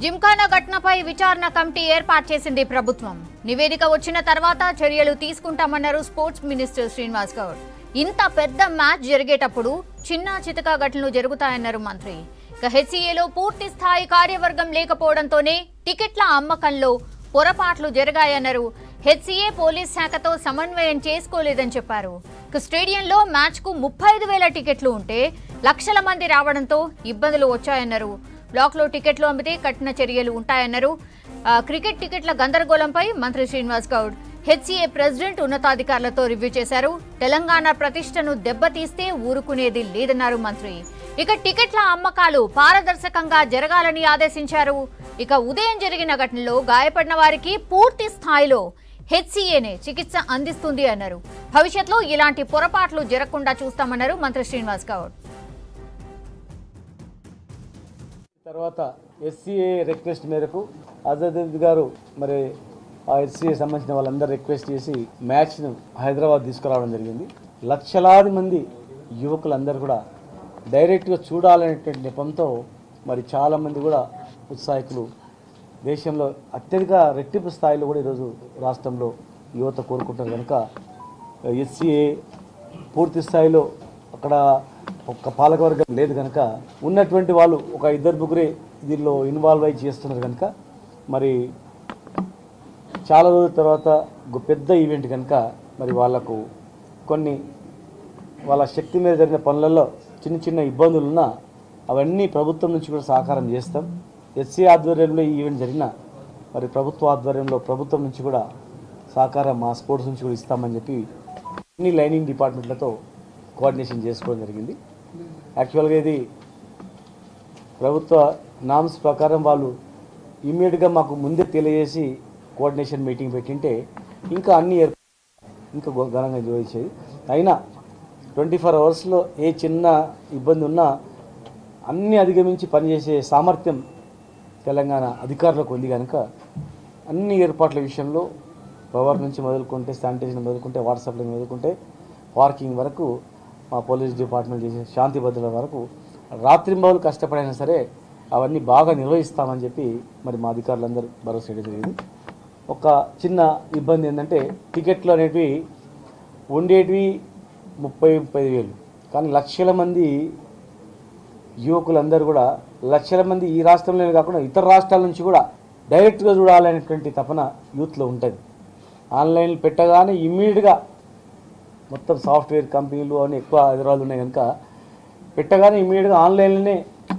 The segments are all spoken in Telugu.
జిమ్ఖానా ఘటనపై విచారణ కమిటీ ఏర్పాటు చేసింది ప్రభుత్వం నివేదిక వచ్చిన తర్వాత చర్యలు తీసుకుంటామన్నారు స్పోర్ట్స్ మినిస్టర్ శ్రీనివాస్ గౌడ్ ఇంత పెద్ద మ్యాచ్ జరిగేటప్పుడు చిన్న చితక ఘటనలు జరుగుతాయన్నారు మంత్రి ఇక హెచ్సీఏలో పూర్తి స్థాయి కార్యవర్గం లేకపోవడంతోనే టికెట్ల అమ్మకంలో పొరపాట్లు జరిగాయన్నారు హెచ్సీఏ పోలీస్ శాఖతో సమన్వయం చేసుకోలేదని చెప్పారు ఇక స్టేడియంలో మ్యాచ్కు ముప్పై ఐదు వేల టికెట్లు ఉంటే లక్షల మంది రావడంతో ఇబ్బందులు వచ్చాయన్నారు బ్లాక్లో టికెట్లు అమ్మితే కఠిన చర్యలు ఉంటాయన్నారు ఆ, క్రికెట్ టికెట్ల గందరగోళంపై మంత్రి శ్రీనివాస్ గౌడ్ హెచ్సీఏ ప్రెసిడెంట్ ఉన్నతాధికారులతో రివ్యూ చేశారు తెలంగాణ ప్రతిష్టను దెబ్బతీస్తే ఊరుకునేది లేదన్నారు మంత్రి ఇక టికెట్ల అమ్మకాలు పారదర్శకంగా జరగాలని ఆదేశించారు ఇక ఉదయం జరిగిన ఘటనలో గాయపడిన వారికి పూర్తి స్థాయిలో హెచ్సీఏనే చికిత్స అందిస్తుంది అన్నారు భవిష్యత్తులో ఇలాంటి పొరపాట్లు జరగకుండా చూస్తామన్నారు మంత్రి శ్రీనివాస్ గౌడ్ తర్వాత ఎస్సీఏ రిక్వెస్ట్ మేరకు అజద్ గారు మరి ఆ ఎస్సీఏ సంబంధించిన వాళ్ళందరూ రిక్వెస్ట్ చేసి మ్యాచ్ను హైదరాబాద్ తీసుకురావడం జరిగింది లక్షలాది మంది యువకులందరూ కూడా డైరెక్ట్గా చూడాలనేటువంటి నెపంతో మరి చాలామంది కూడా ఉత్సాహికులు దేశంలో అత్యధిక రెట్టింపు స్థాయిలో కూడా ఈరోజు రాష్ట్రంలో యువత కోరుకుంటారు కనుక ఎస్సీఏ పూర్తి స్థాయిలో అక్కడ ఒక పాలకవర్గం లేదు కనుక ఉన్నటువంటి వాళ్ళు ఒక ఇద్దరు ముగ్గురే దీనిలో ఇన్వాల్వ్ అయి చేస్తున్నారు కనుక మరి చాలా రోజుల తర్వాత ఒక పెద్ద ఈవెంట్ కనుక మరి వాళ్ళకు కొన్ని వాళ్ళ శక్తి మీద జరిగిన పనులలో చిన్న చిన్న ఇబ్బందులు ఉన్నా అవన్నీ ప్రభుత్వం నుంచి కూడా సహకారం చేస్తాం ఎస్సీ ఆధ్వర్యంలో ఈ ఈవెంట్ జరిగిన మరి ప్రభుత్వ ఆధ్వర్యంలో ప్రభుత్వం నుంచి కూడా సహకారం మా స్పోర్ట్స్ నుంచి కూడా ఇస్తామని చెప్పి అన్ని లైనింగ్ డిపార్ట్మెంట్లతో కోఆర్డినేషన్ చేసుకోవడం జరిగింది యాక్చువల్గా ఇది ప్రభుత్వ నామ్స్ ప్రకారం వాళ్ళు ఇమ్మీడియట్గా మాకు ముందే తెలియజేసి కోఆర్డినేషన్ మీటింగ్ పెట్టింటే ఇంకా అన్ని ఏర్ప ఇంకా గొ- ఘనంగా నిర్వహించేది అయినా ట్వంటీ ఫోర్ అవర్స్లో ఏ చిన్న ఇబ్బంది ఉన్నా అన్ని అధిగమించి పనిచేసే సామర్థ్యం తెలంగాణ అధికారులకు ఉంది కనుక అన్ని ఏర్పాట్ల విషయంలో పవర్ నుంచి మొదలుకుంటే శానిటైజేషన్ మొదలుకుంటే వాట్సాప్లో మొదలుకుంటే పార్కింగ్ వరకు మా పోలీస్ డిపార్ట్మెంట్ చేసే శాంతి భద్రత వరకు రాత్రింబవులు కష్టపడైనా సరే అవన్నీ బాగా నిర్వహిస్తామని చెప్పి మరి మా అధికారులందరూ భరోసా ఇవ్వడం జరిగింది ఒక చిన్న ఇబ్బంది ఏంటంటే టికెట్లు అనేటివి ఉండేటివి ముప్పై ముప్పై వేలు కానీ లక్షల మంది యువకులందరూ కూడా లక్షల మంది ఈ రాష్ట్రంలోనే కాకుండా ఇతర రాష్ట్రాల నుంచి కూడా డైరెక్ట్గా చూడాలనేటువంటి తపన యూత్లో ఉంటుంది ఆన్లైన్ పెట్టగానే ఇమ్మీడియట్గా మొత్తం సాఫ్ట్వేర్ కంపెనీలు అని ఎక్కువ హైదరాబాద్ ఉన్నాయి కనుక పెట్టగానే ఇమ్మీడియట్గా ఆన్లైన్లోనే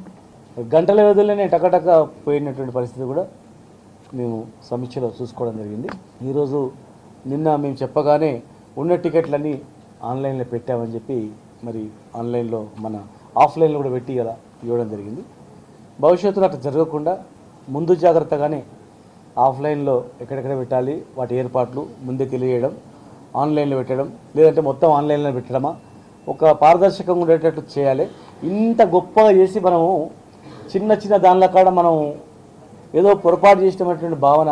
గంటల వ్యవధిలోనే టకటక పోయినటువంటి పరిస్థితి కూడా మేము సమీక్షలో చూసుకోవడం జరిగింది ఈరోజు నిన్న మేము చెప్పగానే ఉన్న టికెట్లన్నీ ఆన్లైన్లో పెట్టామని చెప్పి మరి ఆన్లైన్లో మన ఆఫ్లైన్లో కూడా పెట్టి ఇలా ఇవ్వడం జరిగింది భవిష్యత్తులో అట్లా జరగకుండా ముందు జాగ్రత్తగానే ఆఫ్లైన్లో ఎక్కడెక్కడ పెట్టాలి వాటి ఏర్పాట్లు ముందే తెలియజేయడం ఆన్లైన్లో పెట్టడం లేదంటే మొత్తం ఆన్లైన్లో పెట్టడమా ఒక పారదర్శకంగా ఉండేటట్టు చేయాలి ఇంత గొప్పగా చేసి మనము చిన్న చిన్న దానిలో కాడ మనం ఏదో పొరపాటు చేసినటువంటి భావన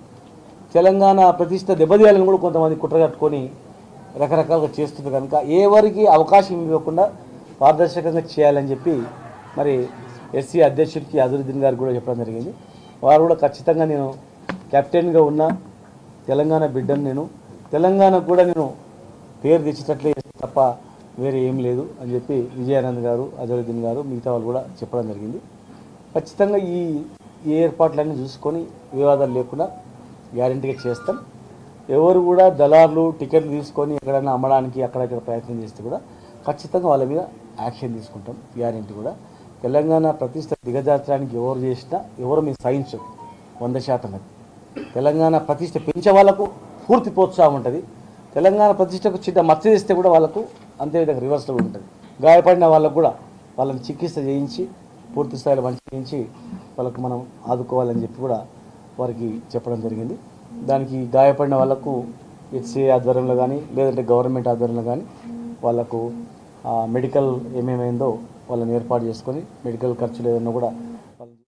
తెలంగాణ ప్రతిష్ట దెబ్బతీయాలని కూడా కొంతమంది కుట్ర కట్టుకొని రకరకాలుగా చేస్తుంది కనుక ఎవరికి అవకాశం ఇవ్వకుండా పారదర్శకంగా చేయాలని చెప్పి మరి ఎస్సీ అధ్యక్షుడికి అజరుద్దీన్ గారికి కూడా చెప్పడం జరిగింది వారు కూడా ఖచ్చితంగా నేను కెప్టెన్గా ఉన్న తెలంగాణ బిడ్డను నేను తెలంగాణకు కూడా నేను పేరు తెచ్చేటట్లే చేస్తా తప్ప వేరే ఏం లేదు అని చెప్పి విజయానంద్ గారు అజరుద్దీన్ గారు మిగతా వాళ్ళు కూడా చెప్పడం జరిగింది ఖచ్చితంగా ఈ ఈ ఏర్పాట్లన్నీ చూసుకొని వివాదాలు లేకుండా గ్యారంటీగా చేస్తాం ఎవరు కూడా దళారులు టికెట్లు తీసుకొని ఎక్కడైనా అమ్మడానికి అక్కడక్కడ ప్రయత్నం చేస్తే కూడా ఖచ్చితంగా వాళ్ళ మీద యాక్షన్ తీసుకుంటాం గ్యారంటీ కూడా తెలంగాణ ప్రతిష్ట దిగజార్చడానికి ఎవరు చేసినా ఎవరు మేము సహించం వంద శాతం అది తెలంగాణ ప్రతిష్ట పెంచే వాళ్ళకు పూర్తి ప్రోత్సాహం ఉంటుంది తెలంగాణ ప్రతిష్టకు చిన్న మచ్చ చేస్తే కూడా వాళ్ళకు అంతే విధంగా రివర్స్లో ఉంటుంది గాయపడిన వాళ్ళకు కూడా వాళ్ళని చికిత్స చేయించి పూర్తి స్థాయిలో మంచి చేయించి వాళ్ళకు మనం ఆదుకోవాలని చెప్పి కూడా వారికి చెప్పడం జరిగింది దానికి గాయపడిన వాళ్ళకు హెచ్సిఏ ఆధ్వర్యంలో కానీ లేదంటే గవర్నమెంట్ ఆధ్వర్యంలో కానీ వాళ్ళకు ఆ, మెడికల్ ఏమేమైందో వాళ్ళని ఏర్పాటు చేసుకొని మెడికల్ ఖర్చులు ఏదన్నా కూడా